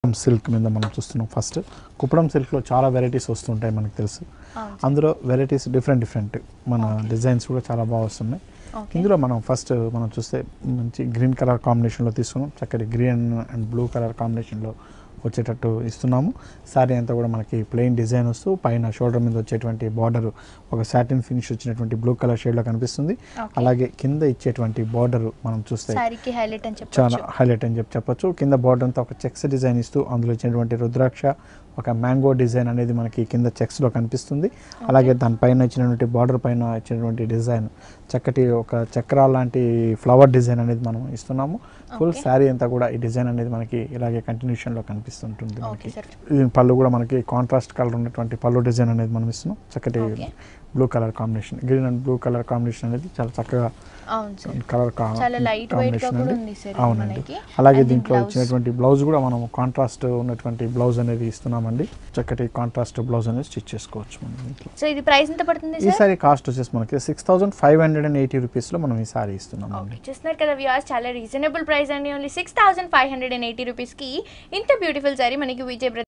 Kuppadam silk మీద మనం చూస్తున్నాం ఫస్ట్ కుప్పడం సిల్క్లో చాలా వెరైటీస్ వస్తుంటాయి మనకు తెలుసు అవును అందులో వెరైటీస్ డిఫరెంట్ డిఫరెంట్ మన డిజైన్స్ కూడా చాలా బాగా వస్తున్నాయి ఓకే ఇందులో మనం ఫస్ట్ మనం చూస్తే మంచి గ్రీన్ కలర్ కాంబినేషన్లో తీసుకున్నాం చక్కటి గ్రీన్ అండ్ బ్లూ కలర్ కాంబినేషన్లో వచ్చేటట్టు ఇస్తున్నాము శారీ అంతా కూడా మనకి ప్లెయిన్ డిజైన్ వస్తూ పైన షోల్డర్ మీద వచ్చేటువంటి బార్డర్ ఒక సాటిన్ ఫినిష్ వచ్చినటువంటి బ్లూ కలర్ షేడ్లో కనిపిస్తుంది ఓకే. అలాగే కింద ఇచ్చేటువంటి బార్డర్ మనం చూస్తే శారీకి హైలైట్ అని చాలా చెప్పొచ్చు హైలైట్ అని చెప్పి చెప్పొచ్చు కింద బార్డర్ అంతా ఒక చెక్స్ డిజైన్ ఇస్తూ అందులో ఇచ్చినటువంటి రుద్రాక్ష ఒక మ్యాంగో డిజైన్ అనేది మనకి కింద చెక్స్లో కనిపిస్తుంది అలాగే దానిపైన ఇచ్చినటువంటి బార్డర్ పైన ఇచ్చినటువంటి డిజైన్ చక్కటి ఒక చక్రాల లాంటి ఫ్లవర్ డిజైన్ అనేది మనం ఇస్తున్నాము ఫుల్ Okay. శారీ అంతా కూడా ఈ డిజైన్ అనేది మనకి ఇలాగే కంటిన్యూషన్లో కనిపిస్తుంటుంది ఓకే మనకి సార్ ఇది పళ్ళు కూడా మనకి కాంట్రాస్ట్ కలర్ ఉన్నటువంటి పళ్ళు డిజైన్ అనేది మనం ఇస్తున్నాం చక్కటి okay. Blue colour combination green and blue colour combination అనేది చాలా చక్కగా అవును సార్ కలర్ చాలా లైట్ వెయిట్ గా కూడా ఉంది సార్ ఇది అవునండి మనకి అలాగే And దీంట్లో blouse. ఇచ్చినటువంటి బ్లౌజ్ కూడా మనం కాంట్రాస్ట్ ఉన్నటువంటి బ్లౌజ్ అనేది ఇస్తున్నామండి చక్కటి కాంట్రాస్ట్ బ్లౌజ్ అనేది స్టిచ్ చేసుకోవచ్చు మనం దీంట్లో సో ఇది ప్రైస్ ఎంత పడుతుంది ఈ సార్ సారీ కాస్ట్ వచ్చేసి మనకి six thousand five hundred and eighty రూపీస్లో మనం ఈ సారీ ఇస్తున్నాం ఓకే చూస్తున్నారు కదా వ్యూవర్స్ చాలా రీజనబుల్ ప్రైస్ అండి only six thousand five hundred and eighty రూపీస్కి ఇంత బ్యూటిఫుల్ సారీ మనకి విజయ్